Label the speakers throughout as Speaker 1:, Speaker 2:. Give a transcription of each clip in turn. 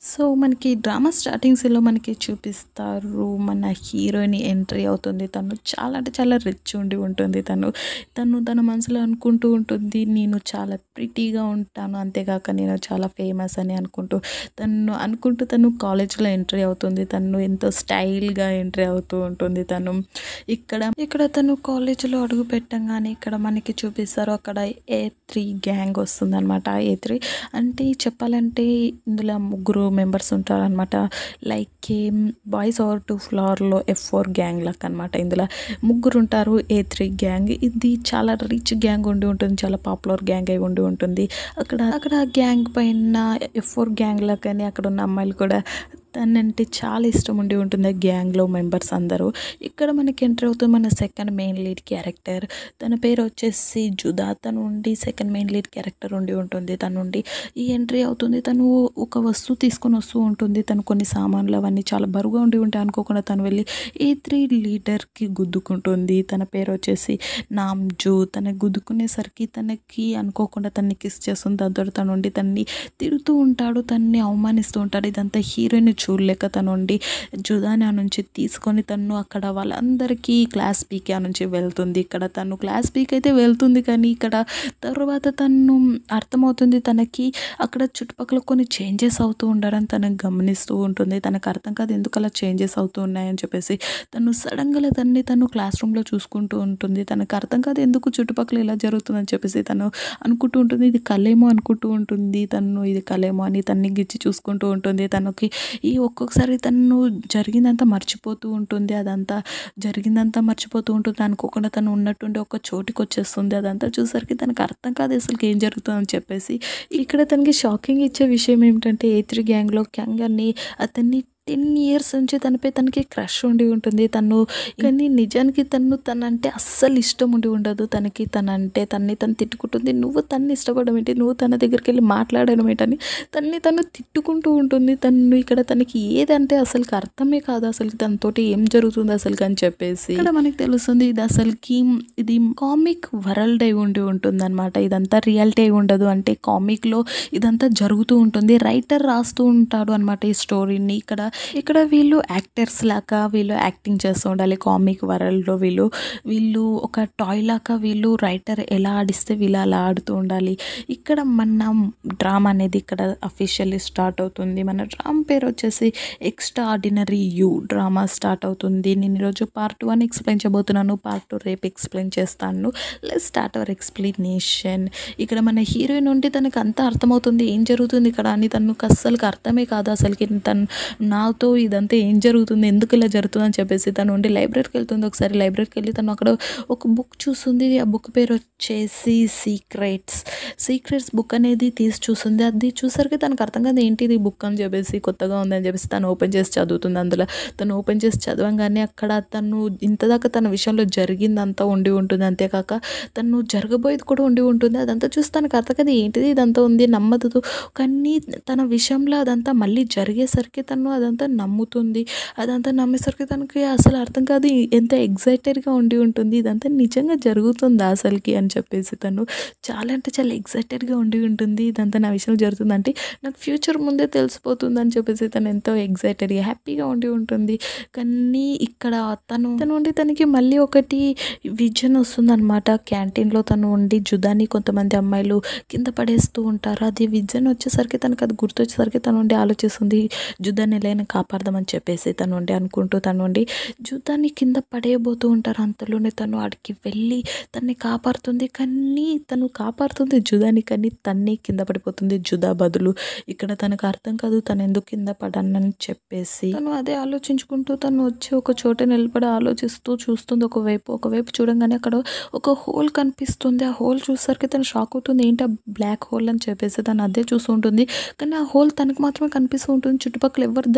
Speaker 1: So మనకి drama starting సీన్‌లో మనకి చూపిస్తారు. మన హీరోయిన్ ఎంట్రీ అవుతుంది. తను చాలా అంటే చాలా రిచ్ ఉండి ఉంటుంది తను. తను తన మనసులో అనుకుంటూ ఉంటుంది. నేను చాలా ప్రిటీగా ఉంటాను. అంతేగాక నేను చాలా ఫేమస్ అని అనుకుంటూ తను అనుకుంటూ తను కాలేజ్‌లో ఎంట్రీ అవుతుంది. తను ఎంతో స్టైల్‌గా ఎంట్రీ అవుతూ ఉంటుంది తను. ఇక్కడ ఇక్కడ తను కాలేజ్‌లో అడుగు పెట్టంగానే ఇక్కడ మనకి చూపిస్తారు. అక్కడ ఏ త్రీ గ్యాంగ్ వస్తుందనమాట. ఏ త్రీ అంటే చెప్పాలంటే ఇందులో ముగ్గురు మెంబర్స్ ఉంటారనమాట. లైక్ ఏం బాయ్స్ ఓవర్ టూ ఫ్లోర్‌లో ఎఫ్ ఫోర్ గ్యాంగ్ లెక్క అనమాట. ఇందులో ముగ్గురుంటారు. ఏ త్రీ గ్యాంగ్. ఇది చాలా రిచ్ గ్యాంగ్ ఉండి ఉంటుంది. చాలా పాపులర్ గ్యాంగ్ అయి ఉండి ఉంటుంది. అక్కడ అక్కడ గ్యాంగ్ పైన ఎఫ్ ఫోర్ గ్యాంగ్ లాగానే అక్కడున్న అమ్మాయిలు కూడా తనంటే చాలా ఇష్టం ఉండి ఉంటుంది. ఆ గ్యాంగ్‌లో మెంబర్స్ అందరూ. ఇక్కడ మనకి ఎంటర్ అవుతుంది మన సెకండ్ మెయిన్ లీడ్ క్యారెక్టర్. తన పేరు వచ్చేసి జుదా. తను ఉండి సెకండ్ మెయిన్ లీడ్ క్యారెక్టర్ ఉండి ఉంటుంది. తనుండి ఈ ఎంట్రీ అవుతుంది. తను ఒక వస్తువు తీసుకొని వస్తూ ఉంటుంది. తను కొన్ని సామాన్లు అవన్నీ చాలా బరువుగా ఉండి ఉంటాయి. అనుకోకుండా తను వెళ్ళి ఏ త్రీ లీడర్‌కి గుద్దుకుంటుంది. తన పేరు వచ్చేసి నామ్జూ. తనకి గుద్దుకునేసరికి తనకి అనుకోకుండా తనని కిస్ చేస్తుంది. దాంతోటి తనుండి తనని తిడుతూ ఉంటాడు. తనని అవమానిస్తూ ఉంటాడు. ఇదంతా హీరోయిన్ చూడలేక తనుండి జుదాని ఆ నుంచి తీసుకొని తను అక్కడ వాళ్ళందరికీ క్లాస్ పీకి ఆ నుంచి వెళ్తుంది. ఇక్కడ తను క్లాస్ పీకి అయితే వెళ్తుంది కానీ ఇక్కడ తర్వాత తను అర్థమవుతుంది తనకి అక్కడ చుట్టుపక్కల కొన్ని చేంజెస్ అవుతూ ఉండడం తను గమనిస్తూ ఉంటుంది. తనకు అర్థం కాదు ఎందుకు అలా చేంజెస్ అవుతూ ఉన్నాయని చెప్పేసి తను సడన్‌గా తనని తను క్లాస్ రూమ్‌లో చూసుకుంటూ ఉంటుంది. తనకు అర్థం కాదు ఎందుకు చుట్టుపక్కల ఇలా జరుగుతుందని చెప్పేసి తను అనుకుంటూ ఉంటుంది. ఇది కలేమో అనుకుంటూ ఉంటుంది. తను ఇది కలేమో అని తనని గిచ్చి చూసుకుంటూ ఉంటుంది. తనకి ఈ ఒక్కొక్కసారి తను జరిగిందంతా మర్చిపోతూ ఉంటుంది. అదంతా జరిగిందంతా మర్చిపోతూ ఉంటుంది. అనుకోకుండా తను ఉన్నట్టుండి ఒక చోటికొచ్చేస్తుంది. అదంతా చూసేసరికి తనకు అర్థం కాదు అసలుకి ఏం జరుగుతుందని చెప్పేసి ఇక్కడ తనకి షాకింగ్ ఇచ్చే విషయం ఏమిటంటే ఏ త్రీ గ్యాంగ్‌లో గ్యాంగ్ అని అతన్ని 10 ఇయర్స్ నుంచి తనపై తనకి క్రష్ ఉండి ఉంటుంది. తను కానీ నిజానికి తను తనంటే అస్సలు ఇష్టం ఉండి ఉండదు. తనకి తనంటే తనని తను తిట్టుకుంటుంది. నువ్వు తనని ఇష్టపడడం ఏంటి? నువ్వు తన దగ్గరికెళ్ళి మాట్లాడడం ఏంటని తనని తను తిట్టుకుంటూ ఉంటుంది. తను ఇక్కడ తనకి ఏదంటే అసలుకి అర్థమే కాదు. అసలుకి తనతోటి ఏం జరుగుతుంది అసలుకి అని చెప్పేసి ఇక్కడ మనకి తెలుస్తుంది ఇది అసలుకి ఇది కామిక్ వరల్డ్ అయి ఉండి ఉంటుందన్నమాట. ఇదంతా రియాలిటీ అయి ఉండదు. అంటే కామిక్‌లో ఇదంతా జరుగుతూ ఉంటుంది. రైటర్ రాస్తూ ఉంటాడు అనమాట ఈ స్టోరీని. ఇక్కడ ఇక్కడ వీళ్ళు యాక్టర్స్ లాగా వీళ్ళు యాక్టింగ్ చేస్తూ ఉండాలి. కామిక్ వరల్డ్‌లో వీళ్ళు వీళ్ళు ఒక టాయ్ లాగా వీళ్ళు రైటర్ ఎలా ఆడిస్తే వీళ్ళు అలా ఆడుతూ ఉండాలి. ఇక్కడ మన డ్రామా అనేది ఇక్కడ అఫీషియల్లీ స్టార్ట్ అవుతుంది. మన డ్రామా పేరు వచ్చేసి extraordinary you drama start అవుతుంది. నేను ఈరోజు పార్ట్ 1 ఎక్స్‌ప్లెయిన్ చేయబోతున్నాను. పార్ట్ 2 రేపు ఎక్స్‌ప్లెయిన్ చేస్తాను. Let's start our explanation. ఇక్కడ మన హీరోయిన్ ఉంటే తనకు అంతా అర్థమవుతుంది. ఏం జరుగుతుంది ఇక్కడ అని తనకు అస్సలకి అర్థమే కాదు అసలుకి తను నాతో ఇదంతా ఏం జరుగుతుంది? ఎందుకు ఇలా జరుగుతుందని చెప్పేసి తను ఉండి లైబ్రరీకి వెళ్తుంది. ఒకసారి లైబ్రరీకి వెళ్ళి తను అక్కడ ఒక బుక్ చూస్తుంది. ఆ బుక్ పేరు వచ్చేసి సీక్రెట్స్. సీక్రెట్స్ బుక్ అనేది తీసి చూస్తుంది. అది చూసరికి తనకు అర్థం కాదు ఏంటిది బుక్ అని చెప్పేసి కొత్తగా ఉందని చెప్పేసి తను ఓపెన్ చేసి చదువుతుంది అందులో. తను ఓపెన్ చేసి చదవంగానే అక్కడ తను ఇంతదాకా తన విషయంలో జరిగిందంతా ఉండి ఉంటుంది. అంతేకాక తను జరగబోయేది కూడా ఉండి ఉంటుంది. అదంతా చూసి తనకు అర్థం కాదు ఏంటిది ఇదంతా ఉంది నమ్మదు. కానీ తన విషయంలో అదంతా మళ్ళీ జరిగేసరికి తను అదంతా నమ్ముతుంది. అదంతా నమ్మేసరికి తనకి అసలు అర్థం కాదు. ఎంత ఎక్సైటెడ్‌గా ఉండి ఉంటుంది. ఇదంతా నిజంగా జరుగుతుందా అసలుకి అని చెప్పేసి తను చాలా అంటే చాలా ఎక్సైటెడ్‌గా ఉండి ఉంటుంది. ఇదంతా నా విషయంలో జరుగుతుందంటే నాకు ఫ్యూచర్ ముందే తెలిసిపోతుందని చెప్పేసి తను ఎంతో ఎక్సైటెడ్‌గా హ్యాపీగా ఉండి ఉంటుంది. కానీ ఇక్కడ తను తను ఉండి తనకి మళ్ళీ ఒకటి విజన్ వస్తుందనమాట. క్యాంటీన్‌లో తను ఉండి జుదాని కొంతమంది అమ్మాయిలు కింద పడేస్తూ ఉంటారు. అది విజన్ వచ్చేసరికి తనకు అది గుర్తొచ్చేసరికి తను ఉండి ఆలోచిస్తుంది. జుదాని ఎలాగైనా కాపాడదామని చెప్పేసి తను ఉండి అనుకుంటూ తను ఉండి జుదాని కింద పడేయబోతూ ఉంటారు. అంతలోనే తను ఆడికి వెళ్ళి తనని కాపాడుతుంది. కానీ తను కాపాడుతుంది జుదాని కానీ తనే కింద పడిపోతుంది జుదా బదులు. ఇక్కడ తనకు అర్థం కాదు తను ఎందుకు కింద పడ్డానని చెప్పేసి తను అదే ఆలోచించుకుంటూ తను వచ్చి ఒక చోట నిలబడి ఆలోచిస్తూ చూస్తుంది ఒకవైపు. ఒకవైపు చూడంగానే అక్కడ ఒక హోల్ కనిపిస్తుంది. ఆ హోల్ చూసేసరికి తను షాక్ అవుతుంది. ఏంటి ఆ బ్లాక్ హోల్ అని చెప్పేసి తను అదే చూస్తూ ఉంటుంది. కానీ ఆ హోల్ తనకు మాత్రమే కనిపిస్తూ ఉంటుంది. చుట్టుపక్కల ఎవరు దాన్ని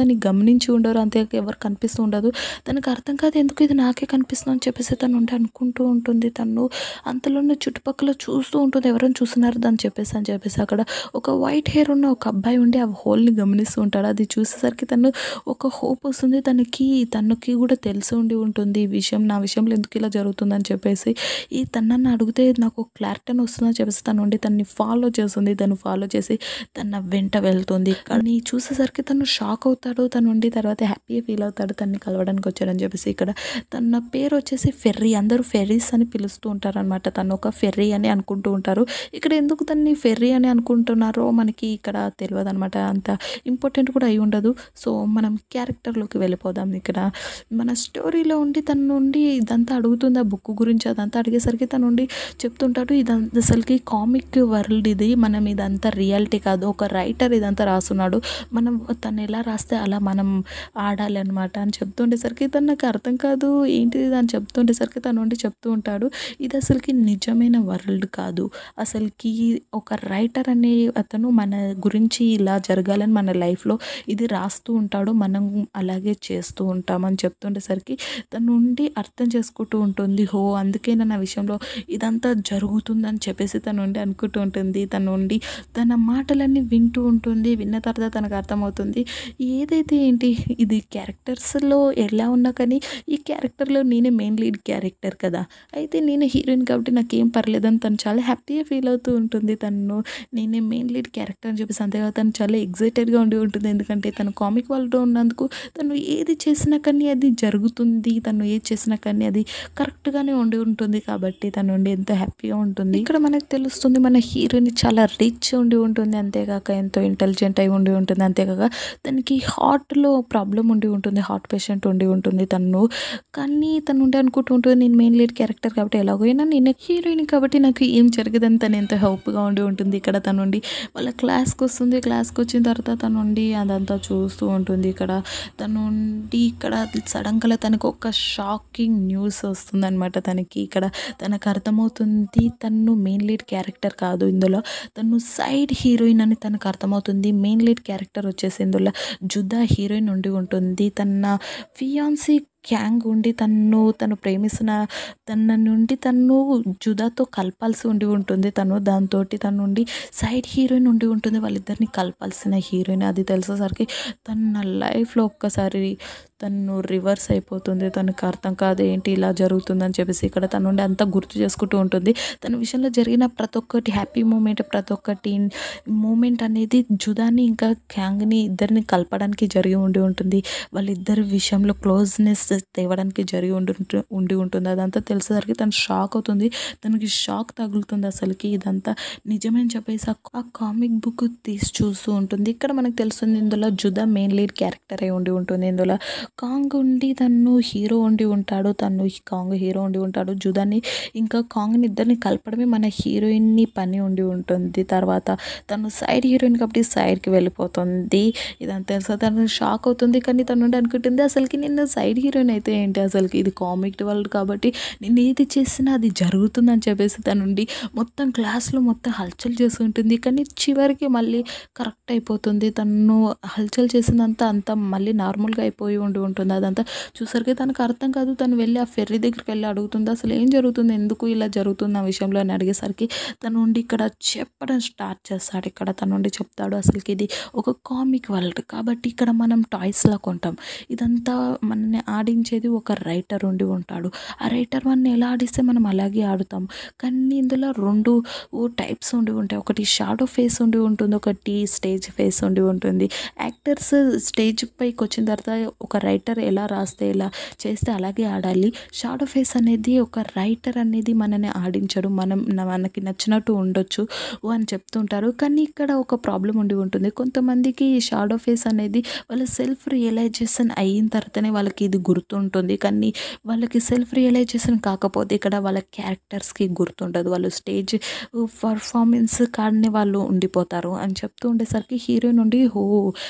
Speaker 1: దాన్ని గమనించి ఉండరు అంతే ఎవరు కనిపిస్తూ ఉండదు తనకు అర్థం కాదు ఎందుకు ఇది నాకే కనిపిస్తుంది అని చెప్పేసి తను ఉండి అనుకుంటూ ఉంటుంది తను అంతలోనే చుట్టుపక్కల చూస్తూ ఉంటుంది ఎవరైనా చూస్తున్నారు దాన్ని చెప్పేసి అని చెప్పేసి అక్కడ ఒక వైట్ హెయిర్ ఉన్న ఒక అబ్బాయి ఉండి ఆ హోల్ని గమనిస్తూ ఉంటాడు అది చూసేసరికి తను ఒక హోప్ వస్తుంది తనకి తనకి కూడా తెలిసి ఉండి ఉంటుంది ఈ విషయం నా విషయంలో ఎందుకు ఇలా జరుగుతుందని చెప్పేసి ఈ తను నన్ను అడిగితే నాకు క్లారిటీ అని వస్తుందని చెప్పేసి తను ఉండి తనని ఫాలో చేస్తుంది తను ఫాలో చేసి తన వెంట వెళ్తుంది కానీ చూసేసరికి తను షాక్ అవుతాడు తను ఉండి తర్వాత హ్యాపీగా ఫీల్ అవుతాడు తనని కలవడానికి వచ్చాడని చెప్పేసి ఇక్కడ తన పేరు వచ్చేసి ఫెర్రీ అందరూ ఫెర్రీస్ అని పిలుస్తూ ఉంటారు అనమాట తను ఒక ఫెర్రీ అని అనుకుంటూ ఉంటారు ఇక్కడ ఎందుకు తన్ని ఫెర్రీ అని అనుకుంటున్నారో మనకి ఇక్కడ తెలియదు అనమాట అంత ఇంపార్టెంట్ కూడా అయి ఉండదు సో మనం క్యారెక్టర్లోకి వెళ్ళిపోదాం ఇక్కడ మన స్టోరీలో ఉండి తన నుండి ఇదంతా అడుగుతుంది ఆ బుక్ గురించి అదంతా అడిగేసరికి తను ఉండి చెప్తుంటాడు ఇదంతా అసలుకి కామిక్ వరల్డ్ ఇది మనం ఇదంతా రియాలిటీ కాదు ఒక రైటర్ ఇదంతా రాస్తున్నాడు మనం తను ఎలా రాస్తే అలా మనం ఆడాలి అనమాట అని చెప్తుండేసరికి తను నాకు అర్థం కాదు ఏంటిది అని చెప్తుండేసరికి తను ఉండి చెప్తూ ఉంటాడు ఇది అసలుకి నిజమైన వరల్డ్ కాదు అసలుకి ఒక రైటర్ అనే అతను మన గురించి ఇలా జరగాలని మన లైఫ్లో ఇది రాస్తూ ఉంటాడు మనం అలాగే చేస్తూ ఉంటామని చెప్తుండేసరికి తను నుండి అర్థం చేసుకుంటూ ఉంటుంది హో అందుకే నా విషయంలో ఇదంతా జరుగుతుందని చెప్పేసి తను ఉండి అనుకుంటూ ఉంటుంది తను ఉండి తన మాటలన్నీ వింటూ ఉంటుంది విన్న తర్వాత తనకు అర్థమవుతుంది ఏదైతే ఏంటి ఇది క్యారెక్టర్స్లో ఎలా ఉన్నా కానీ ఈ క్యారెక్టర్లో నేనే మెయిన్ లీడ్ క్యారెక్టర్ కదా అయితే నేను హీరోయిన్ కాబట్టి నాకేం పర్లేదని తను చాలా హ్యాపీగా ఫీల్ అవుతూ ఉంటుంది తను నేనే మెయిన్ లీడ్ క్యారెక్టర్ అని చెప్పేసి అంతేకాదు తను చాలా ఎగ్జైటెడ్గా ఉండి ఉంటుంది ఎందుకంటే తను కామిక్ వరల్డ్లో ఉన్నందుకు తను ఏది చేసినా కానీ అది జరుగుతుంది తను ఏది చేసినా కానీ అది కరెక్ట్గానే ఉండి ఉంటుంది కాబట్టి తను ఉండి ఎంతో హ్యాపీగా ఉంటుంది ఇక్కడ మనకు తెలుస్తుంది మన హీరోయిన్ చాలా రిచ్ ఉండి ఉంటుంది అంతేకాక ఎంతో ఇంటెలిజెంట్ అయి ఉండి ఉంటుంది అంతేకాక తనకి హార్ట్లో ప్రాబ్లం ఉండి ఉంటుంది హార్ట్ పేషెంట్ ఉండి ఉంటుంది తను కానీ తను ఉండి అనుకుంటూ ఉంటుంది నేను మెయిన్ లీడ్ క్యారెక్టర్ కాబట్టి ఎలాగోయినా నేను హీరోయిన్ కాబట్టి నాకు ఏం జరగదని తను ఎంతో హెల్ప్గా ఉండి ఉంటుంది ఇక్కడ తను ఉండి వాళ్ళ క్లాస్కి వస్తుంది క్లాస్కి వచ్చిన తర్వాత తను ఉండి అదంతా చూస్తూ ఉంటుంది ఇక్కడ తను ఉండి ఇక్కడ సడన్గా తనకు ఒక షాకింగ్ న్యూస్ వస్తుందన్నమాట తనకి ఇక్కడ తనకు అర్థమవుతుంది తను మెయిన్ లీడ్ క్యారెక్టర్ కాదు ఇందులో తను సైడ్ హీరోయిన్ అని తనకు అర్థమవుతుంది మెయిన్ లీడ్ క్యారెక్టర్ వచ్చేసి ఇందులో జుదా హీరోయిన్ ఉండి ఉంటుంది తన ఫియాన్సీ గ్యాంగ్ ఉండి తను తను ప్రేమిస్తున్న తన నుండి తను జుదాతో కలపాల్సి ఉండి ఉంటుంది తను దాంతో తన నుండి సైడ్ హీరోయిన్ ఉండి ఉంటుంది వాళ్ళిద్దరిని కలపాల్సిన హీరోయిన్ అది తెలిసేసరికి తన లైఫ్లో ఒక్కసారి తను రివర్స్ అయిపోతుంది తనకు అర్థం కాదు ఏంటి ఇలా జరుగుతుందని చెప్పేసి ఇక్కడ తన నుండి అంతా గుర్తు చేసుకుంటూ ఉంటుంది తన విషయంలో జరిగిన ప్రతి ఒక్కటి హ్యాపీ మూమెంట్ ప్రతి ఒక్కటి మూమెంట్ అనేది జుదాని ఇంకా గ్యాంగ్ని ఇద్దరిని కలపడానికి జరిగి ఉండి ఉంటుంది వాళ్ళిద్దరి విషయంలో క్లోజ్నెస్ తేవడానికి జరిగి ఉండి ఉంటు- ఉండి ఉంటుంది అదంతా తెలిసేసరికి తను షాక్ అవుతుంది తనకి షాక్ తగులుతుంది అసలుకి ఇదంతా నిజమని చెప్పేసి ఆ- ఆ కామిక్ బుక్ తీసి చూస్తూ ఉంటుంది ఇక్కడ మనకు తెలుస్తుంది ఇందులో జుదా మెయిన్ లీడ్ క్యారెక్టర్ అయి ఉండి ఉంటుంది ఇందులో కాంగ్ ఉండి తను హీరో ఉండి ఉంటాడు తను ఈ కాంగ్ హీరో ఉండి ఉంటాడు జుదాని ఇంకా కాంగ్ని ఇద్దరిని కలపడమే మన హీరోయిన్ని పని ఉండి ఉంటుంది తర్వాత తను సైడ్ హీరోయిన్ కాబట్టి సైడ్కి వెళ్ళిపోతుంది ఇదంతా తెలుసా తను షాక్ అవుతుంది కానీ తను నుండి అనుకుంటుంది అసలుకి నిన్న సైడ్ హీరోయిన్ అయితే ఏంటి అసలుకి ఇది కామిక్ వరల్డ్ కాబట్టి నేను ఏది చేసినా అది జరుగుతుందని చెప్పేసి తను నుండి మొత్తం క్లాస్లో మొత్తం హల్చల్ చేస్తూ ఉంటుంది కానీ చివరికి మళ్ళీ కరెక్ట్ అయిపోతుంది తను హల్చల్ చేసిందంతా అంతా మళ్ళీ నార్మల్గా అయిపోయి ఉండి ఉంటుంది అదంతా చూసరికి తనకు అర్థం కాదు తను వెళ్ళి ఆ ఫెర్రీ దగ్గరికి వెళ్ళి అడుగుతుంది అసలు ఏం జరుగుతుంది ఎందుకు ఇలా జరుగుతుంది ఆ విషయంలో అని అడిగేసరికి తను ఉండి ఇక్కడ చెప్పడం స్టార్ట్ చేస్తాడు ఇక్కడ తను ఉండి చెప్తాడు అసలుకి ఇది ఒక కామిక్ వరల్డ్ కాబట్టి ఇక్కడ మనం టాయ్స్లా కొంటాం ఇదంతా మనల్ని ఆడించేది ఒక రైటర్ ఉండి ఉంటాడు ఆ రైటర్ మనని ఎలా ఆడిస్తే మనం అలాగే ఆడుతాం కానీ ఇందులో రెండు టైప్స్ ఉండి ఉంటాయి ఒకటి షాడో ఫేస్ ఉండి ఉంటుంది ఒకటి స్టేజ్ ఫేస్ ఉండి ఉంటుంది యాక్టర్స్ స్టేజ్ పైకి వచ్చిన తర్వాత ఒక రైటర్ ఎలా రాస్తే ఎలా చేస్తే అలాగే ఆడాలి షాడో ఫేస్ అనేది ఒక రైటర్ అనేది మనని ఆడించడు మనం మనకి నచ్చినట్టు ఉండొచ్చు అని చెప్తుంటారు కానీ ఇక్కడ ఒక ప్రాబ్లం ఉండి ఉంటుంది కొంతమందికి ఈ షాడో ఫేస్ అనేది వాళ్ళ సెల్ఫ్ రియలైజేషన్ అయిన తర్వాతనే వాళ్ళకి ఇది గుర్తు గుర్తుంటుంది కానీ వాళ్ళకి సెల్ఫ్ రియలైజేషన్ కాకపోతే ఇక్కడ వాళ్ళ క్యారెక్టర్స్కి గుర్తుండదు వాళ్ళు స్టేజ్ పర్ఫార్మెన్స్ కాడనే వాళ్ళు ఉండిపోతారు అని చెప్తూ ఉండేసరికి హీరో నుండి హో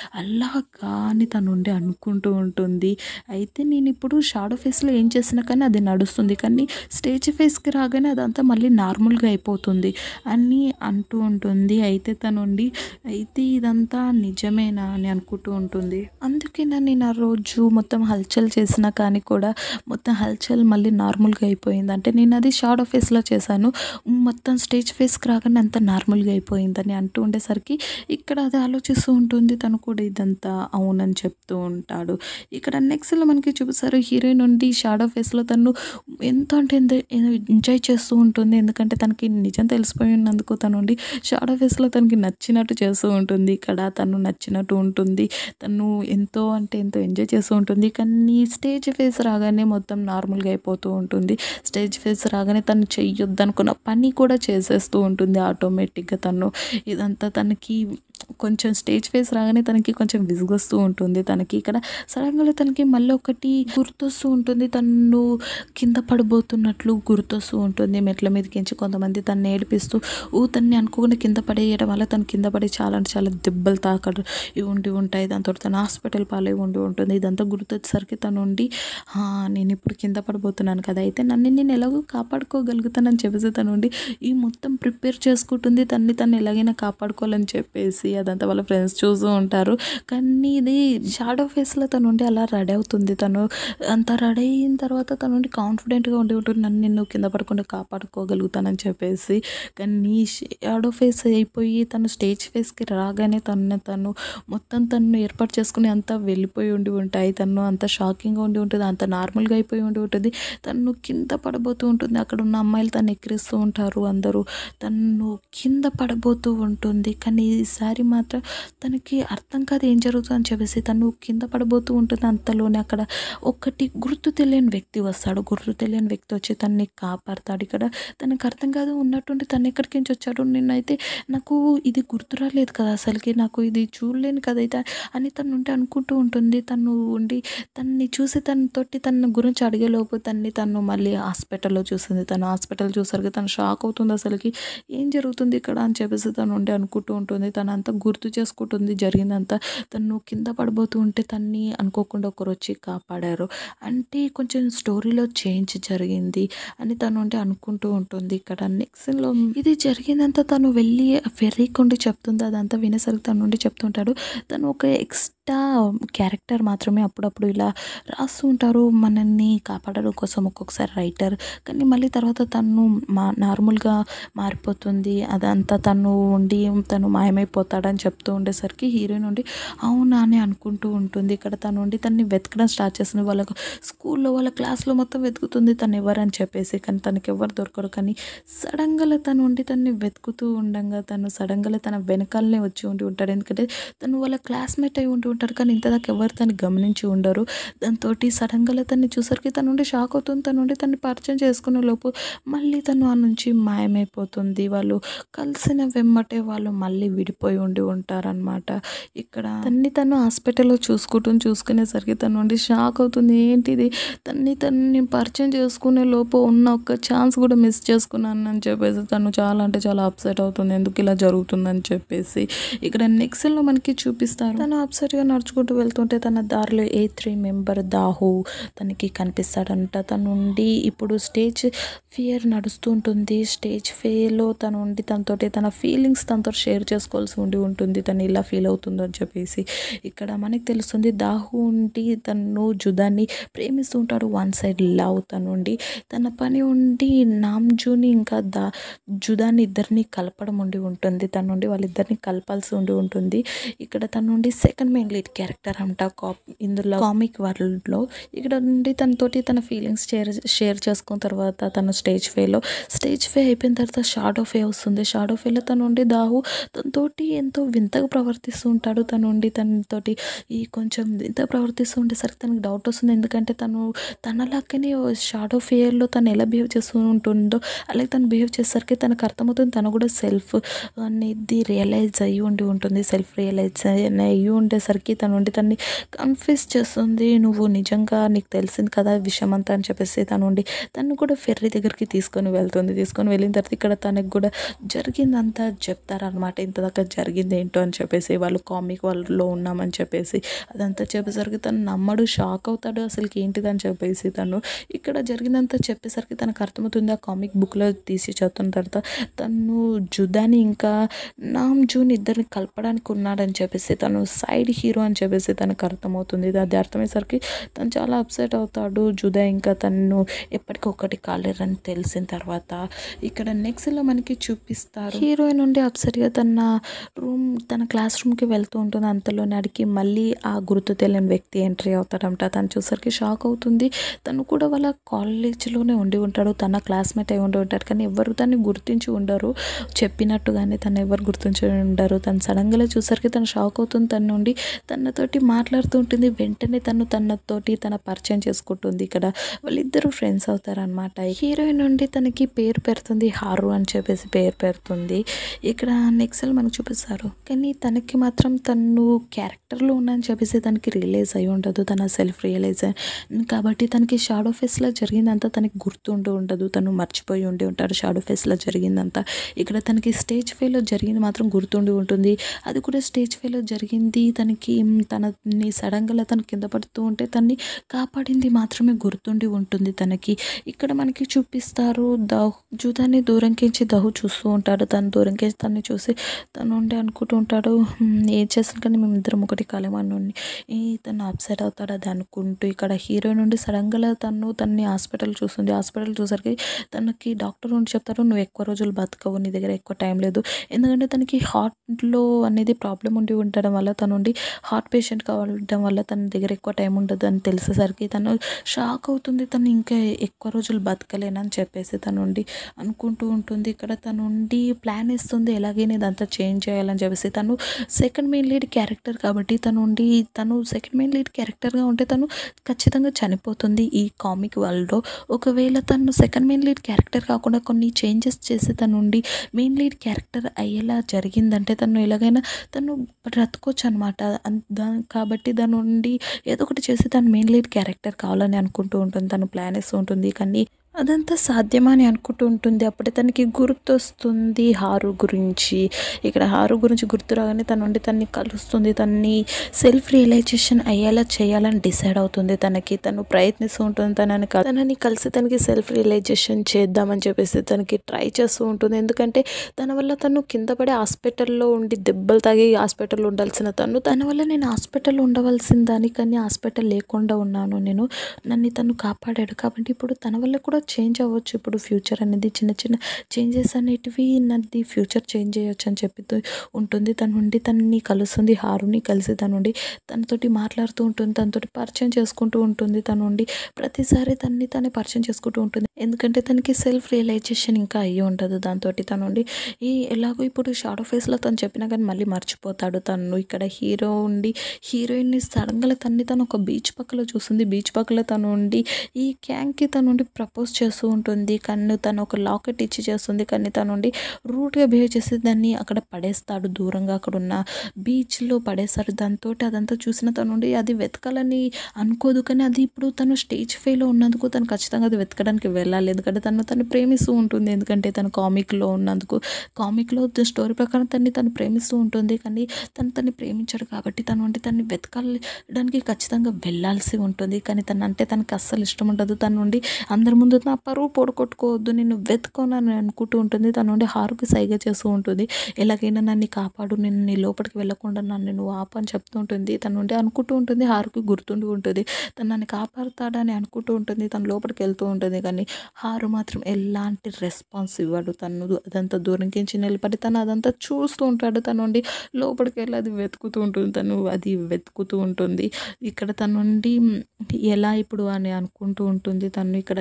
Speaker 1: అలాగా అని తను ఉండి అనుకుంటూ ఉంటుంది అయితే నేను ఇప్పుడు షాడో ఫేస్లో ఏం చేసినా కానీ అది నడుస్తుంది కానీ స్టేజ్ ఫేస్కి రాగానే అదంతా మళ్ళీ నార్మల్గా అయిపోతుంది అని అంటూ ఉంటుంది అయితే తనుండి అయితే ఇదంతా నిజమేనా అని అనుకుంటూ ఉంటుంది అందుకే నేను ఆ రోజు మొత్తం హల్చల్ చేసినా కానీ కూడా మొత్తం హల్చల్ మళ్ళీ నార్మల్గా అయిపోయింది అంటే నేను అది షాడో ఫేస్లో చేశాను మొత్తం స్టేజ్ ఫేస్కి రాగానే అంత నార్మల్గా అయిపోయిందని అంటూ ఉండేసరికి ఇక్కడ అది ఆలోచిస్తూ ఉంటుంది తను కూడా ఇదంతా అవునని చెప్తూ ఉంటాడు ఇక్కడ నెక్స్ట్లో మనకి చూపిస్తారు హీరోయిన్ నుండి షాడో ఫేస్లో తను ఎంత అంటే ఎంత ఎంజాయ్ చేస్తూ ఉంటుంది ఎందుకంటే తనకి నిజం తెలిసిపోయి ఉన్నందుకు తను ఉండి షాడో ఫేస్లో తనకి నచ్చినట్టు చేస్తూ ఉంటుంది ఇక్కడ తను నచ్చినట్టు ఉంటుంది తను ఎంతో అంటే ఎంతో ఎంజాయ్ చేస్తూ ఉంటుంది కానీ స్టేజ్ ఫేస్ రాగానే మొత్తం నార్మల్గా అయిపోతూ ఉంటుంది స్టేజ్ ఫేస్ రాగానే తను చెయ్యొద్దు అనుకున్న పని కూడా చేసేస్తూ ఉంటుంది ఆటోమేటిక్గా తను ఇదంతా తనకి కొంచెం స్టేజ్ ఫేస్ రాగానే తనకి కొంచెం విసుగొస్తూ ఉంటుంది తనకి ఇక్కడ సడన్గా తనకి మళ్ళీ ఒకటి గుర్తొస్తూ ఉంటుంది తను కింద పడిపోతున్నట్లు గుర్తొస్తూ ఉంటుంది మెట్ల మీదకించి కొంతమంది తను ఏడిపిస్తూ ఊ తన్ని అనుకోకుండా కింద పడేయడం వల్ల తను కింద పడి చాలా అంటే చాలా దెబ్బలు తాకడు ఇవి ఉండి ఉంటాయి దాంతో తను హాస్పిటల్ పాలై ఉండి ఉంటుంది ఇదంతా గుర్తొచ్చేసరికి తను ఉండి "ఆ, నేను ఇప్పుడు కింద పడిపోతున్నాను కదా అయితే నన్ను నేను ఎలాగో కాపాడుకోగలుగుతానని చెప్పేసి తను ఉండి ఈ మొత్తం ప్రిపేర్ చేసుకుంటుంది తన్ని తను ఎలాగైనా కాపాడుకోవాలని చెప్పేసి అదంతా వాళ్ళ ఫ్రెండ్స్ చూస్తూ ఉంటారు కానీ ఇది షాడో ఫేస్లో తను ఉండి అలా రెడీ అవుతుంది తను అంత రెడీ అయిన తర్వాత తను ఉండి కాన్ఫిడెంట్గా ఉండి ఉంటుంది నన్ను నిన్ను కింద పడకుండా కాపాడుకోగలుగుతానని చెప్పేసి కానీ షాడో ఫేస్ అయిపోయి తను స్టేజ్ ఫేస్కి రాగానే తను తను మొత్తం తను ఏర్పాటు చేసుకుని అంతా వెళ్ళిపోయి ఉండి ఉంటాయి తను అంత షాకింగ్గా ఉండి ఉంటుంది అంత నార్మల్గా అయిపోయి ఉండి ఉంటుంది తను కింద పడబోతూ ఉంటుంది అక్కడ ఉన్న అమ్మాయిలు తను ఎక్కిరిస్తూ ఉంటారు అందరూ తను కింద పడబోతూ ఉంటుంది కానీ ఈసారి మాత్రం తనకి అర్థం కాదు ఏం జరుగుతుందని చెప్పేసి తను కింద పడబోతూ ఉంటుంది అంతలోనే అక్కడ ఒకటి గుర్తు తెలియని వ్యక్తి వస్తాడు గుర్తు తెలియని వ్యక్తి వచ్చి తనని కాపాడతాడు ఇక్కడ తనకు అర్థం కాదు ఉన్నట్టుండి తను ఎక్కడికి నుంచి వచ్చాడు నేనైతే నాకు ఇది గుర్తు రాలేదు కదా అసలుకి నాకు ఇది చూడలేను కదా అయితే అని తను ఉంటే అనుకుంటూ ఉంటుంది తను ఉండి తనని చూసి తనతోటి తన గురించి అడిగేలోపు తన్ని తను మళ్ళీ హాస్పిటల్లో చూసింది తను హాస్పిటల్ చూసరికి తను షాక్ అవుతుంది అసలుకి ఏం జరుగుతుంది ఇక్కడ అని చెప్పేసి తను ఉండి అనుకుంటూ ఉంటుంది తను అంతా గుర్తు చేసుకుంటుంది జరిగిందంతా తను కింద పడిపోతూ ఉంటే తన్ని అనుకోకుండా ఒకరు వచ్చి కాపాడారు అంటే కొంచెం స్టోరీలో చేంజ్ జరిగింది అని తను ఉండి అనుకుంటూ ఉంటుంది ఇక్కడ నెక్స్ట్లో ఇది జరిగిందంతా తను వెళ్ళి ఫెర్రీకి ఉండి చెప్తుంది అదంతా వినేసరికి తను ఉండి చెప్తుంటాడు తను ఒక ఎక్స్ట్రా క్యారెక్టర్ మాత్రమే అప్పుడప్పుడు ఇలా రాస్తూ ఉంటారు మనల్ని కాపాడడం కోసం ఒక్కొక్కసారి రైటర్ కానీ మళ్ళీ తర్వాత తను మా నార్మల్గా మారిపోతుంది అదంతా తను ఉండి తను మాయమైపోతాడని చెప్తూ ఉండేసరికి హీరోయిన్ ఉండి అవునా అని అనుకుంటూ ఉంటుంది ఇక్కడ తను ఉండి తనని వెతకడం స్టార్ట్ చేస్తుంది వాళ్ళకు స్కూల్లో వాళ్ళ క్లాస్లో మొత్తం వెతుకుతుంది తను ఎవరని చెప్పేసి కానీ తనకి ఎవరు దొరకరు కానీ సడన్గా తను ఉండి తనని వెతుకుతూ ఉండగా తను సడన్గా తన వెనకాలనే వచ్చి ఉండి ఉంటాడు ఎందుకంటే తను వాళ్ళ క్లాస్మేట్ అయి ఉండి ఉంటారు కానీ ఇంతదాకా ఎవరు తను గమనించి ఉండరు దాంతో సడన్గా తన్ని చూసరికి తను ఉండి షాక్ అవుతుంది తను ఉండి తన్ని పరిచయం చేసుకునే లోపు మళ్ళీ తను ఆ నుంచి మాయమైపోతుంది వాళ్ళు కలిసిన వెమ్మటే వాళ్ళు మళ్ళీ విడిపోయి ఉండి ఉంటారనమాట ఇక్కడ తన్ని తను హాస్పిటల్లో చూసుకుంటూ చూసుకునేసరికి తను ఉండి షాక్ అవుతుంది ఏంటిది తన్ని తన్ని పరిచయం చేసుకునే లోపు ఉన్న ఒక్క ఛాన్స్ కూడా మిస్ చేసుకున్నాను అని చెప్పేసి తను చాలా అంటే చాలా అప్సెట్ అవుతుంది ఎందుకు ఇలా జరుగుతుందని చెప్పేసి ఇక్కడ నెక్స్ట్లో మనకి చూపిస్తారు తను అప్సెట్గా నడుచుకుంటూ వెళ్తుంటే తన దారిలో ఏ త్రీ మెంబర్ దాహు తనకి కనిపిస్తాడంట తను ఉండి ఇప్పుడు స్టేజ్ ఫియర్ నడుస్తూ ఉంటుంది స్టేజ్ ఫేలో తను ఉండి తనతోటి తన ఫీలింగ్స్ తనతో షేర్ చేసుకోవాల్సి ఉండి ఉంటుంది తను ఇలా ఫీల్ అవుతుందో అని చెప్పేసి ఇక్కడ మనకి తెలుస్తుంది దాహు ఉండి తను జుదాన్ని ప్రేమిస్తూ ఉంటాడు వన్ సైడ్ లవ్ తను ఉండి తన పని ఉండి నామ్జుని ఇంకా దా జుదాన్ని ఇద్దరిని కలపడం ఉండి ఉంటుంది తన నుండి వాళ్ళిద్దరిని కలపాల్సి ఉండి ఉంటుంది ఇక్కడ తన నుండి సెకండ్ మెయిన్ లీడ్ క్యారెక్టర్ అంట కాప్ ఇందులో కామిక్ వరల్డ్లో ఇక్కడ నుండి తనతోటి తన ఫీలింగ్స్ షేర్ షేర్ చేసుకున్న తర్వాత తను స్టేజ్ ఫేలో స్టేజ్ ఫే అయిపోయిన తర్వాత షాడో ఫే వస్తుంది షాడో ఫేలో తను ఉండి దాహు తనతోటి ఎంతో వింతగా ప్రవర్తిస్తూ ఉంటాడు తను ఉండి తనతోటి ఈ కొంచెం వింత ప్రవర్తిస్తూ ఉండేసరికి తనకి డౌట్ వస్తుంది ఎందుకంటే తను తనలాగానే షాడో ఫేర్లో తను ఎలా బిహేవ్ చేస్తూ ఉంటుందో అలాగే తను బిహేవ్ చేసేసరికి తనకు అర్థమవుతుంది తను కూడా సెల్ఫ్ అనేది రియలైజ్ అయ్యి ఉండి ఉంటుంది సెల్ఫ్ రియలైజ్ అయ్యి ఉండేసరికి చెప్పేసరికి తను ఉండి తన్ని కన్ఫ్యూజ్ చేస్తుంది నువ్వు నిజంగా నీకు తెలిసింది కదా విషయం అంతా అని చెప్పేసి తను ఉండి తను కూడా ఫెర్రీ దగ్గరికి తీసుకొని వెళ్తుంది తీసుకొని వెళ్ళిన తర్వాత ఇక్కడ తనకు కూడా జరిగిందంతా చెప్తారనమాట ఇంతదాకా జరిగింది ఏంటో అని చెప్పేసి వాళ్ళు కామిక్ వాళ్ళలో ఉన్నామని చెప్పేసి అదంతా చెప్పేసరికి తను నమ్మడు షాక్ అవుతాడు అసలుకి ఏంటిదని చెప్పేసి తను ఇక్కడ జరిగిందంతా చెప్పేసరికి తనకు అర్థమవుతుంది ఆ కామిక్ బుక్లో తీసి చదువుతున్న తర్వాత తను జుదాని ఇంకా నామ్ జూన్ ఇద్దరిని కలపడానికి ఉన్నాడని చెప్పేసి తను సైడ్ హీరో అని చెప్పేసి తనకు అర్థమవుతుంది అది అర్థమయ్యేసరికి తను చాలా అప్సెట్ అవుతాడు జుదా ఇంకా తను ఎప్పటికొకటి కాలేరని తెలిసిన తర్వాత ఇక్కడ నెక్స్ట్లో మనకి చూపిస్తారు హీరోయిన్ నుండి అప్సెట్గా తన రూమ్ తన క్లాస్ రూమ్కి వెళ్తూ ఉంటుంది అంతలో నడికి మళ్ళీ ఆ గుర్తు తెలియని వ్యక్తి ఎంట్రీ అవుతాడంట తను చూసరికి షాక్ అవుతుంది తను కూడా వాళ్ళ కాలేజీలోనే ఉండి ఉంటాడు తన క్లాస్మేట్ అయి ఉండి ఉంటాడు కానీ ఎవరు తను గుర్తించి ఉండరు చెప్పినట్టుగానే తను ఎవరు గుర్తించి ఉండరు తను సడన్గా చూసరికి తను షాక్ అవుతుంది తన నుండి తనతోటి మాట్లాడుతూ ఉంటుంది వెంటనే తను తనతోటి తన పరిచయం చేసుకుంటుంది ఇక్కడ వాళ్ళిద్దరూ ఫ్రెండ్స్ అవుతారనమాట హీరోయిన్ నుండి తనకి పేరు పెడుతుంది హారు అని చెప్పేసి పేరు పెడుతుంది ఇక్కడ నెక్స్ట్ మనకు చూపిస్తారు కానీ తనకి మాత్రం తను క్యారెక్టర్లో ఉన్నాఅని చెప్పేసి తనకి రియలైజ్ అయి ఉండదు తన సెల్ఫ్ రియలైజ్ కాబట్టి తనకి షాడో ఫేస్లో జరిగిందంతా తనకి గుర్తుండి ఉండదు తను మర్చిపోయి ఉండి ఉంటాడు షాడో ఫేస్లో జరిగిందంతా ఇక్కడ తనకి స్టేజ్ ఫేలో జరిగింది మాత్రం గుర్తుండి ఉంటుంది అది కూడా స్టేజ్ ఫేలో జరిగింది తనకి తనని సడన్గా తను కింద పడుతూ ఉంటే తన్ని కాపాడింది మాత్రమే గుర్తుండి ఉంటుంది తనకి ఇక్కడ మనకి చూపిస్తారు దహు జూదాన్ని దూరంకించి దహు చూస్తూ ఉంటాడు తను దూరంకించి తన్ని చూసి తను ఉండి అనుకుంటూ ఉంటాడు "హ్మ్, ఏం చేస్తాను కానీ మేము ఇద్దరం ఒకటి కలమని ఈ తను అప్సెట్ అవుతాడు అది అనుకుంటూ ఇక్కడ హీరో నుండి సడన్గా తను తన్ని హాస్పిటల్ చూస్తుంది హాస్పిటల్ చూసరికి తనకి డాక్టర్ నుండి చెప్తారు నువ్వు ఎక్కువ రోజులు బతకవు నీ దగ్గర ఎక్కువ టైం లేదు ఎందుకంటే తనకి హార్ట్లో అనేది ప్రాబ్లం ఉండి ఉండడం వల్ల తను ఉండి హార్ట్ పేషెంట్ కావడం వల్ల తన దగ్గర ఎక్కువ టైం ఉండదు అని తెలిసేసరికి తను షాక్ అవుతుంది తను ఇంకా ఎక్కువ రోజులు బతకలేనని చెప్పేసి తను ఉండి అనుకుంటూ ఉంటుంది ఇక్కడ తను ఉండి ప్లాన్ ఇస్తుంది ఎలాగైనా ఇదంతా చేంజ్ చేయాలని చెప్పేసి తను సెకండ్ మెయిన్ లీడ్ క్యారెక్టర్ కాబట్టి తను ఉండి తను సెకండ్ మెయిన్ లీడ్ క్యారెక్టర్గా ఉంటే తను ఖచ్చితంగా చనిపోతుంది ఈ కామిక్ వరల్డ్లో ఒకవేళ తను సెకండ్ మెయిన్ లీడ్ క్యారెక్టర్ కాకుండా కొన్ని చేంజెస్ చేసి తను ఉండి మెయిన్ లీడ్ క్యారెక్టర్ అయ్యేలా జరిగిందంటే తను ఎలాగైనా తను బ్రతకొచ్చు అనమాట దా కాబట్టి దాని నుండి ఏదో ఒకటి చేసి తను మెయిన్ లీడ్ క్యారెక్టర్ కావాలని అనుకుంటూ ఉంటుంది తను ప్లాన్ వేస్తూ ఉంటుంది కానీ అదంతా సాధ్యమా అని అనుకుంటూ ఉంటుంది అప్పుడే తనకి గుర్తొస్తుంది హారు గురించి ఇక్కడ హారు గురించి గుర్తు రాగానే తన నుండి తన్ని కలుస్తుంది తన్ని సెల్ఫ్ రియలైజేషన్ అయ్యేలా చేయాలని డిసైడ్ అవుతుంది తనకి తను ప్రయత్నిస్తూ ఉంటుంది తనని క- తనని కలిసి తనకి సెల్ఫ్ రియలైజేషన్ చేద్దామని చెప్పేసి తనకి ట్రై చేస్తూ ఉంటుంది ఎందుకంటే తన వల్ల తను కింద పడి హాస్పిటల్లో ఉండి దెబ్బలు తాగి హాస్పిటల్లో ఉండాల్సిన తను తన వల్ల నేను హాస్పిటల్లో ఉండవలసిన దాని కానీ హాస్పిటల్ లేకుండా ఉన్నాను నేను నన్ను తను కాపాడాడు కాబట్టి ఇప్పుడు తన వల్ల కూడా చేంజ్ అవ్వచ్చు ఇప్పుడు ఫ్యూచర్ అనేది చిన్న చిన్న చేంజెస్ అనేటివి నాది ఫ్యూచర్ చేంజ్ చేయొచ్చు అని చెప్పి ఉంటుంది తన నుండి తనని కలుస్తుంది హారుని కలిసి తన నుండి తనతోటి మాట్లాడుతూ ఉంటుంది తనతోటి పరిచయం చేసుకుంటూ ఉంటుంది తన నుండి ప్రతిసారి తనని తనే పరిచయం చేసుకుంటూ ఉంటుంది ఎందుకంటే తనకి సెల్ఫ్ రియలైజేషన్ ఇంకా అయ్యి ఉండదు దాంతో తన నుండి ఈ ఎలాగో ఇప్పుడు షాడో ఫేస్లో తను చెప్పినా కానీ మళ్ళీ మర్చిపోతాడు తను ఇక్కడ హీరో ఉండి హీరోయిన్ని సడన్గా తన్ని తను ఒక బీచ్ పక్కలో చూస్తుంది బీచ్ పక్కలో తను ఉండి ఈ క్యాంగ్కి తను ఉండి ప్రపోజ్ చేస్తూ ఉంటుంది కానీ తను ఒక లాకెట్ ఇచ్చి చేస్తుంది కానీ తను ఉండి రూట్గా బిహేవ్ చేసి దాన్ని అక్కడ పడేస్తాడు దూరంగా అక్కడ ఉన్న బీచ్లో పడేస్తాడు దాంతో అదంతా చూసిన తను ఉండి అది వెతకాలని అనుకోదు కానీ అది ఇప్పుడు తను స్టేజ్ ఫేలో ఉన్నందుకు తను ఖచ్చితంగా అది వెతకడానికి వెళ్ళాలి ఎందుకంటే తను తను ప్రేమిస్తూ ఉంటుంది ఎందుకంటే తను కామిక్లో ఉన్నందుకు కామిక్లో స్టోరీ ప్రకారం తన్ని తను ప్రేమిస్తూ ఉంటుంది కానీ తను తన్ని ప్రేమించాడు కాబట్టి తను అంటే తన్ని వెతకడానికి ఖచ్చితంగా వెళ్ళాల్సి ఉంటుంది కానీ తను అంటే తనకి అస్సలు ఇష్టం ఉండదు తన నుండి అందరి ముందు నా పరువు పొడగొట్టుకోవద్దు నేను వెతుకోనని అనుకుంటూ ఉంటుంది తన నుండి హారుకి సైగ చేస్తూ ఉంటుంది ఎలాగైనా నన్ను కాపాడు నేను నీ లోపలికి వెళ్ళకుండా నన్ను నువ్వు ఆపు అని చెప్తూ ఉంటుంది తన నుండి అనుకుంటూ ఉంటుంది హారుకి గుర్తుండి ఉంటుంది తను నన్ను కాపాడుతాడని అనుకుంటూ ఉంటుంది తను లోపలికి వెళ్తూ ఉంటుంది కానీ హారు మాత్రం ఎలాంటి రెస్పాన్స్ ఇవ్వడు తను అదంతా దూరంకించి నిలబడి తను అదంతా చూస్తూ ఉంటాడు తను నుండి లోపలికి వెళ్ళి అది వెతుకుతూ ఉంటుంది తను అది వెతుకుతూ ఉంటుంది ఇక్కడ తన నుండి ఎలా ఇప్పుడు అని అనుకుంటూ ఉంటుంది తను ఇక్కడ నెక్స్ట్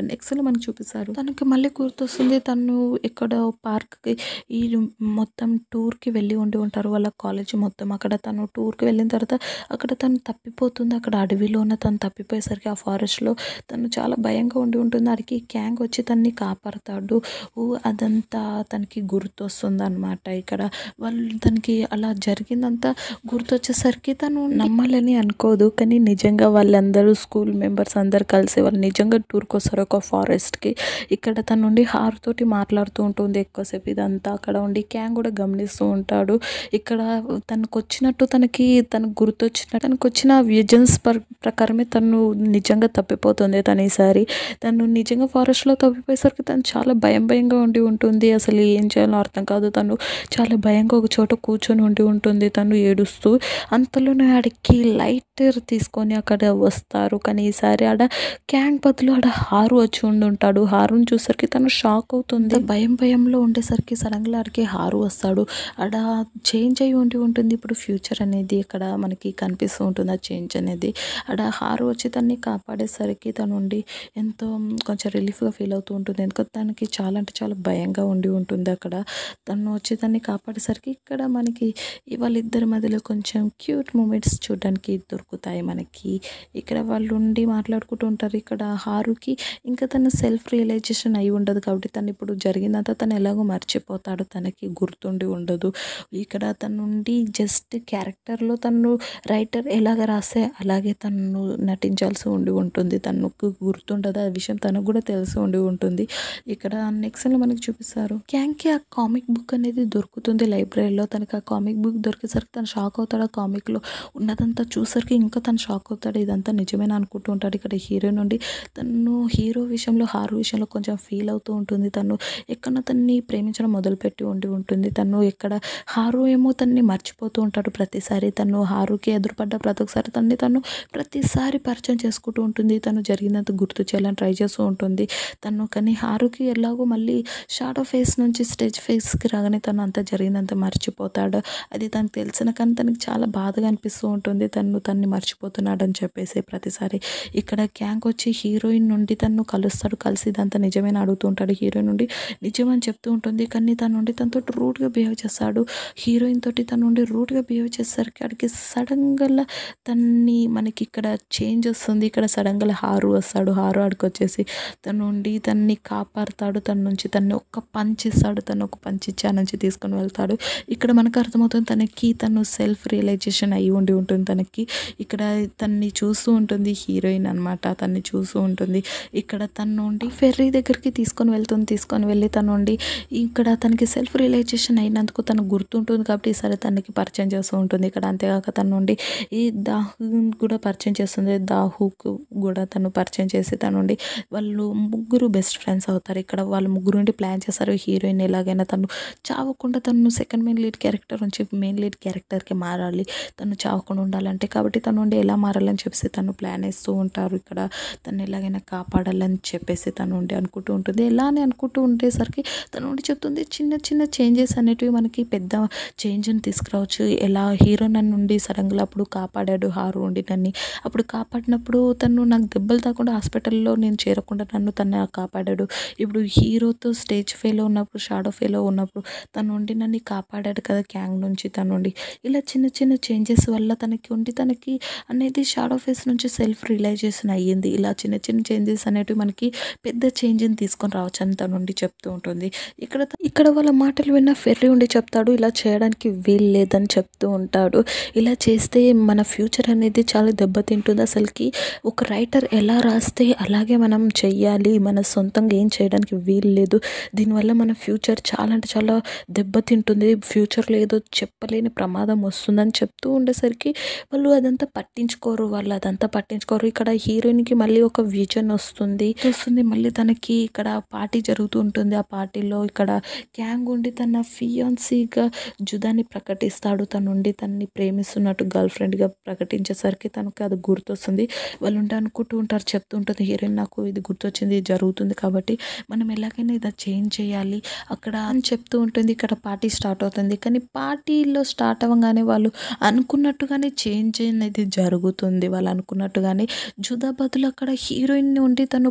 Speaker 1: మనకు చూపిస్తారు తనకి మళ్ళీ గుర్తొస్తుంది తను ఇక్కడ పార్క్కి ఈ మొత్తం టూర్కి వెళ్ళి ఉండి ఉంటారు వాళ్ళ కాలేజ్ మొత్తం అక్కడ తను టూర్కి వెళ్ళిన తర్వాత అక్కడ తను తప్పిపోతుంది అక్కడ అడవిలోన తను తప్పిపోయేసరికి ఆ ఫారెస్ట్లో తను చాలా భయంగా ఉండి ఉంటుంది అడిగి గ్యాంగ్ వచ్చి తన్ని కాపాడతాడు ఊ అదంతా తనకి గుర్తొస్తుంది అనమాట ఇక్కడ వాళ్ళు తనకి అలా జరిగిందంతా గుర్తొచ్చేసరికి తను నమ్మాలని అనుకోదు కానీ నిజంగా వాళ్ళందరూ స్కూల్ మెంబర్స్ అందరు కలిసి వాళ్ళు నిజంగా టూర్కి వస్తారు ఒక ఫారెస్ట్కి ఇక్కడ తన నుండి హారుతోటి మాట్లాడుతూ ఉంటుంది ఎక్కువసేపు ఇదంతా అక్కడ ఉండి క్యాంగ్ కూడా గమనిస్తూ ఉంటాడు ఇక్కడ తనకు వచ్చినట్టు తనకి తనకు గుర్తొచ్చినట్టు తనకు వచ్చిన విజన్స్ ప్రకారమే తను నిజంగా తప్పిపోతుంది తను ఈసారి తను నిజంగా ఫారెస్ట్లో తప్పిపోయేసరికి తను చాలా భయం భయంగా ఉండి ఉంటుంది అసలు ఏం చేయాలో అర్థం కాదు తను చాలా భయంగా ఒక చోట కూర్చొని ఉండి ఉంటుంది తను ఏడుస్తూ అంతలోనే ఆడికి లైటర్ తీసుకొని అక్కడ వస్తారు కానీ ఈసారి ఆడ క్యాంగ్ బదులు ఆడ హారు వచ్చి ఉండి ఉంటాడు హారుని చూసరికి తను షాక్ అవుతుంది భయం భయంలో ఉండేసరికి సడన్గా ఆడికి హారు వస్తాడు ఆడ చేంజ్ అయి ఉండి ఉంటుంది ఇప్పుడు ఫ్యూచర్ అనేది ఇక్కడ మనకి కనిపిస్తూ ఉంటుంది ఆ చేంజ్ అనేది ఆడ హారు వచ్చి తన్ని కాపాడేసరికి తను ఉండి ఎంతో కొంచెం రిలీఫ్గా ఫీల్ అవుతూ ఉంటుంది ఎందుకంటే తనకి చాలా అంటే చాలా భయంగా ఉండి ఉంటుంది అక్కడ తను వచ్చి తన్ని కాపాడేసరికి ఇక్కడ మనకి ఈ వాళ్ళిద్దరి మధ్యలో కొంచెం క్యూట్ మూమెంట్స్ చూడడానికి దొరుకుతాయి మనకి ఇక్కడ వాళ్ళు ఉండి మాట్లాడుకుంటూ ఉంటారు ఇక్కడ హారుకి ఇంకా తన సెల్ఫ్ రియలైజేషన్ అయి ఉండదు కాబట్టి తను ఇప్పుడు జరిగిందంతా తను ఎలాగో మర్చిపోతాడు తనకి గుర్తుండి ఉండదు ఇక్కడ తను నుండి జస్ట్ క్యారెక్టర్లో తను రైటర్ ఎలాగ రాస్తే అలాగే తను నటించాల్సి ఉండి ఉంటుంది తనకు గుర్తుండదు ఆ విషయం తనకు కూడా తెలిసి ఉండి ఉంటుంది ఇక్కడ నెక్స్ట్లో మనకి చూపిస్తారు క్యాంకి ఆ కామిక్ బుక్ అనేది దొరుకుతుంది లైబ్రరీలో తనకి ఆ కామిక్ బుక్ దొరికేసరికి తను షాక్ అవుతాడు ఆ కామిక్లో ఉన్నదంతా చూసరికి ఇంకా తను షాక్ అవుతాడు ఇదంతా నిజమేనా అనుకుంటూ ఉంటాడు ఇక్కడ హీరో నుండి తను హీరో విషయంలో హారు విషయంలో కొంచెం ఫీల్ అవుతూ ఉంటుంది తను ఎక్కడ తన్ని ప్రేమించడం మొదలుపెట్టి ఉండి ఉంటుంది తను ఎక్కడ హారు ఏమో తన్ని మర్చిపోతూ ఉంటాడు ప్రతిసారి తను హారుకి ఎదురుపడ్డ ప్రతి ఒక్కసారి తన్ని తను ప్రతిసారి పరిచయం చేసుకుంటూ ఉంటుంది తను జరిగినంత గుర్తు చేయాలని ట్రై చేస్తూ ఉంటుంది తను కానీ హారుకి ఎలాగో మళ్ళీ షాడో ఫేస్ నుంచి స్టేజ్ ఫేస్కి రాగానే తను అంత జరిగినంత మర్చిపోతాడు అది తనకు తెలిసిన కానీ తనకి చాలా బాధగా అనిపిస్తూ ఉంటుంది తను తన్ని మర్చిపోతున్నాడు అని చెప్పేసి ప్రతిసారి ఇక్కడ గ్యాంగ్ వచ్చి హీరోయిన్ నుండి తను కలుస్తాడు కలిసి ఇదంతా నిజమేనా అడుగుతూ ఉంటాడు హీరోయిన్ నుండి నిజం అని చెప్తూ ఉంటుంది కానీ తన నుండి తనతో రూడ్గా బిహేవ్ చేస్తాడు హీరోయిన్ తోటి తన నుండి రూడ్గా బిహేవ్ చేసేసరికి అడిగి సడన్గా తన్ని మనకి ఇక్కడ చేంజ్ వస్తుంది ఇక్కడ సడన్గా హారు వస్తాడు హారు ఆడికి వచ్చేసి తన నుండి తన్ని కాపాడుతాడు తన నుంచి తన్ని ఒక్క పంచ్ ఇస్తాడు తను ఒక పంచ్ ఇచ్చి ఆ నుంచి తీసుకొని వెళ్తాడు ఇక్కడ మనకు అర్థమవుతుంది తనకి తను సెల్ఫ్ రియలైజేషన్ అయి ఉండి ఉంటుంది తనకి ఇక్కడ తన్ని చూస్తూ ఉంటుంది హీరోయిన్ అనమాట తన్ని చూస్తూ ఉంటుంది ఇక్కడ తన నుండి ఫెర్రీ దగ్గరికి తీసుకొని వెళ్తుంది తీసుకొని వెళ్ళి తన నుండి ఇక్కడ తనకి సెల్ఫ్ రియలైజేషన్ అయినందుకు తనకు గుర్తుంటుంది కాబట్టి ఈసారి తనకి పరిచయం చేస్తూ ఉంటుంది ఇక్కడ అంతేకాక తన నుండి ఈ దాహు కూడా పరిచయం చేస్తుంది దాహుకు కూడా తను పరిచయం చేసి తన నుండి వాళ్ళు ముగ్గురు బెస్ట్ ఫ్రెండ్స్ అవుతారు ఇక్కడ వాళ్ళు ముగ్గురు నుండి ప్లాన్ చేస్తారు హీరోయిన్ ఎలాగైనా తను చావకుండా తను సెకండ్ మెయిన్ లీడ్ క్యారెక్టర్ నుంచి మెయిన్ లీడ్ క్యారెక్టర్కి మారాలి తను చావకుండా ఉండాలంటే కాబట్టి తను నుండి ఎలా మారాలని చెప్పేసి తను ప్లాన్ వేస్తూ ఉంటారు ఇక్కడ తను ఎలాగైనా కాపాడాలని చెప్పేసి తను ఉండి అనుకుంటూ ఉంటుంది ఎలా అని అనుకుంటూ ఉండేసరికి తను ఉండి చెప్తుంది చిన్న చిన్న చేంజెస్ అనేటివి మనకి పెద్ద చేంజ్ని తీసుకురావచ్చు ఎలా హీరో నన్ను నుండి సడన్గా అప్పుడు కాపాడాడు హారు ఉండి నన్ను అప్పుడు కాపాడినప్పుడు తను నాకు దెబ్బలు తాకుండా హాస్పిటల్లో నేను చేరకుండా నన్ను తను కాపాడాడు ఇప్పుడు హీరోతో స్టేజ్ ఫేలో ఉన్నప్పుడు షాడో ఫేలో ఉన్నప్పుడు తను ఉండి నన్ను కాపాడాడు కదా గ్యాంగ్ నుంచి తను ఉండి ఇలా చిన్న చిన్న చేంజెస్ వల్ల తనకి ఉండి తనకి అనేది షాడో ఫేస్ నుంచి సెల్ఫ్ రియలైజేషన్ అయ్యింది ఇలా చిన్న చిన్న చేంజెస్ అనేటివి మనకి పెద్ద చేంజ్ని తీసుకొని రావచ్చు అని తను ఉండి చెప్తూ ఉంటుంది ఇక్కడ ఇక్కడ వాళ్ళ మాటలు విన్న ఫెర్రీ ఉండి చెప్తాడు ఇలా చేయడానికి వీలు లేదని చెప్తూ ఉంటాడు ఇలా చేస్తే మన ఫ్యూచర్ అనేది చాలా దెబ్బతింటుంది అసలుకి ఒక రైటర్ ఎలా రాస్తే అలాగే మనం చెయ్యాలి మన సొంతంగా ఏం చేయడానికి వీలు లేదు దీనివల్ల మన ఫ్యూచర్ చాలా అంటే చాలా దెబ్బతింటుంది ఫ్యూచర్లో ఏదో చెప్పలేని ప్రమాదం వస్తుందని చెప్తూ ఉండేసరికి వాళ్ళు అదంతా పట్టించుకోరు వాళ్ళు అదంతా పట్టించుకోరు ఇక్కడ హీరోయిన్కి మళ్ళీ ఒక విజన్ వస్తుంది వస్తుంది మళ్ళీ తనకి ఇక్కడ పార్టీ జరుగుతూ ఉంటుంది ఆ పార్టీలో ఇక్కడ గ్యాంగ్ ఉండి తన ఫియాన్సీగా జుదాన్ని ప్రకటిస్తాడు తను ఉండి తనని ప్రేమిస్తున్నట్టు గర్ల్ ఫ్రెండ్గా ప్రకటించేసరికి తనకి అది గుర్తొస్తుంది వాళ్ళు ఉండి అనుకుంటూ ఉంటారు చెప్తూ ఉంటుంది హీరోయిన్ నాకు ఇది గుర్తొచ్చింది ఇది జరుగుతుంది కాబట్టి మనం ఎలాగైనా ఇది చేంజ్ చేయాలి అక్కడ అని చెప్తూ ఉంటుంది ఇక్కడ పార్టీ స్టార్ట్ అవుతుంది కానీ పార్టీలో స్టార్ట్ అవ్వగానే వాళ్ళు అనుకున్నట్టుగానే చేంజ్ అనేది జరుగుతుంది వాళ్ళు అనుకున్నట్టుగానే జుదా బదులు అక్కడ హీరోయిన్ ఉండి తను పరిచయం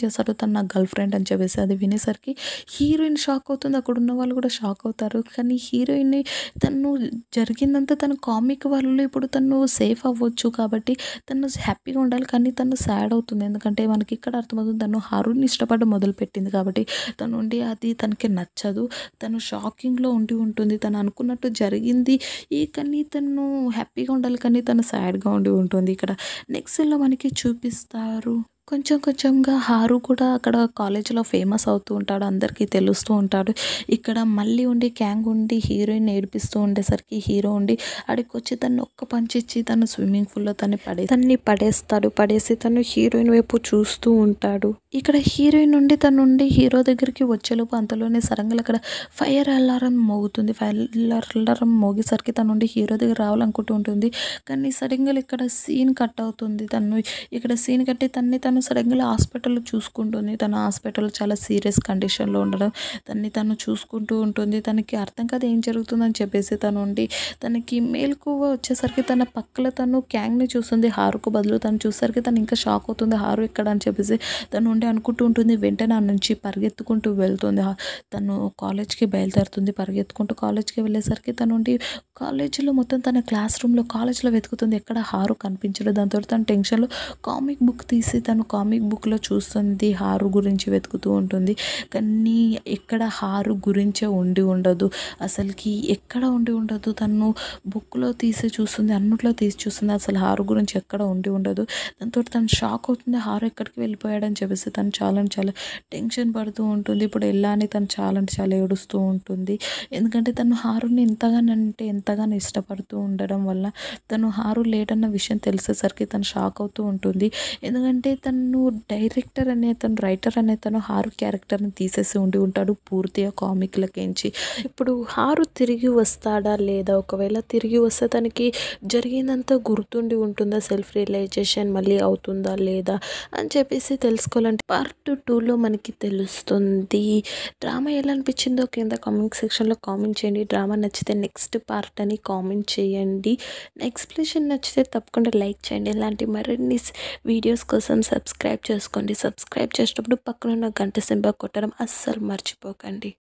Speaker 1: చేస్తాడు తను నా గర్ల్ ఫ్రెండ్ అని చెప్పేసి అది వినేసరికి హీరోయిన్ షాక్ అవుతుంది అక్కడ ఉన్న వాళ్ళు కూడా షాక్ అవుతారు కానీ హీరోయిన్ తను జరిగిందంతా తను కామిక్ వాళ్ళు ఇప్పుడు తను సేఫ్ అవ్వచ్చు కాబట్టి తను హ్యాపీగా ఉండాలి కానీ తను సాడ్ అవుతుంది ఎందుకంటే మనకి ఇక్కడ అర్థమవుతుంది తను హారుని ఇష్టపడడం మొదలుపెట్టింది కాబట్టి తను ఉండి అది తనకి నచ్చదు తను షాకింగ్లో ఉండి ఉంటుంది తను అనుకున్నట్టు జరిగింది ఈ కానీ తను హ్యాపీగా ఉండాలి కానీ తను సాడ్గా ఉండి ఉంటుంది ఇక్కడ నెక్స్ట్లో మనకి చూపిస్తారు కొంచెం కొంచెంగా హారు కూడా అక్కడ కాలేజీలో ఫేమస్ అవుతూ ఉంటాడు అందరికీ తెలుస్తూ ఉంటాడు ఇక్కడ మళ్ళీ ఉండి క్యాంగ్ ఉండి హీరోయిన్ ఏడిపిస్తూ ఉండేసరికి హీరో ఉండి అడిగి వచ్చి తను ఒక్క పంచి ఇచ్చి తను స్విమ్మింగ్ పూల్లో తను పడే తన్ని పడేస్తాడు పడేసి తను హీరోయిన్ వైపు చూస్తూ ఉంటాడు ఇక్కడ హీరోయిన్ నుండి తను నుండి హీరో దగ్గరికి వచ్చేలోపు అంతలోనే సరంగా అక్కడ ఫైర్ అలారం మోగుతుంది ఫైర్ అలారం మోగేసరికి తను నుండి హీరో దగ్గర రావాలనుకుంటూ ఉంటుంది కానీ సడన్గా ఇక్కడ సీన్ కట్ అవుతుంది తను ఇక్కడ సీన్ కట్టి తన్ని తను సడన్గా హాస్పిటల్లో చూసుకుంటుంది తన హాస్పిటల్ చాలా సీరియస్ కండిషన్లో ఉండడం తన్ని తను చూసుకుంటూ ఉంటుంది తనకి అర్థం కాదు ఏం జరుగుతుందని చెప్పేసి తను ఉండి తనకి మేలుకువ వచ్చేసరికి తన పక్కల తను క్యాంగ్ని చూస్తుంది హారుకు బదులు తను చూసేసరికి తను ఇంకా షాక్ అవుతుంది హారు ఇక్కడ అని చెప్పేసి తను ఉండి అనుకుంటూ ఉంటుంది వెంటనే ఆ నుంచి పరిగెత్తుకుంటూ వెళ్తుంది హా- తను కాలేజ్కి బయలుదేరుతుంది పరిగెత్తుకుంటూ కాలేజ్కి వెళ్ళేసరికి తను ఉండి కాలేజీలో మొత్తం తన క్లాస్ రూమ్లో కాలేజ్లో వెతుకుతుంది ఎక్కడ హారు కనిపించదు దాంతో తన టెన్షన్లో కామిక్ బుక్ తీసి తను కామిక్ బుక్లో చూస్తుంది హారు గురించి వెతుకుతూ ఉంటుంది కానీ ఎక్కడ హారు గురించే ఉండి ఉండదు అసలుకి ఎక్కడ ఉండి ఉండదు తను బుక్లో తీసి చూస్తుంది అన్నిట్లో తీసి చూస్తుంది అసలు హారు గురించి ఎక్కడ ఉండి ఉండదు దాంతో తను షాక్ అవుతుంది హారు ఎక్కడికి వెళ్ళిపోయాడని చెప్పేసి తను చాలా అంటే చాలా టెన్షన్ పడుతూ ఉంటుంది ఇప్పుడు ఎలా అని తను చాలా అంటే చాలా ఏడుస్తూ ఉంటుంది ఎందుకంటే తను హారుని ఎంతగానంటే ఎంతగానో ఇష్టపడుతూ ఉండడం వల్ల తను హారు లేడన్న విషయం తెలిసేసరికి తను షాక్ అవుతూ ఉంటుంది ఎందుకంటే తను డైరెక్టర్ అనే తను రైటర్ అనే తను హారు క్యారెక్టర్ని తీసేసి ఉండి ఉంటాడు పూర్తిగా కామిక్లకించి ఇప్పుడు హారు తిరిగి వస్తాడా లేదా ఒకవేళ తిరిగి వస్తే తనకి జరిగిందంతా గుర్తుండి ఉంటుందా సెల్ఫ్ రియలైజేషన్ మళ్ళీ అవుతుందా లేదా అని చెప్పేసి తెలుసుకోవాలంటే పార్ట్ టూలో మనకి తెలుస్తుంది డ్రామా ఎలా అనిపించిందో కింద కామెంట్ సెక్షన్లో కామెంట్ చేయండి డ్రామా నచ్చితే నెక్స్ట్ పార్ట్ అని కామెంట్ చేయండి ఎక్స్ప్లెనేషన్ నచ్చితే తప్పకుండా లైక్ చేయండి ఇలాంటి మరిన్ని వీడియోస్ కోసం సబ్స్క్రైబ్ చేసుకోండి సబ్స్క్రైబ్ చేసేటప్పుడు పక్కన ఉన్న గంట సింబల్ కొట్టడం అస్సలు మర్చిపోకండి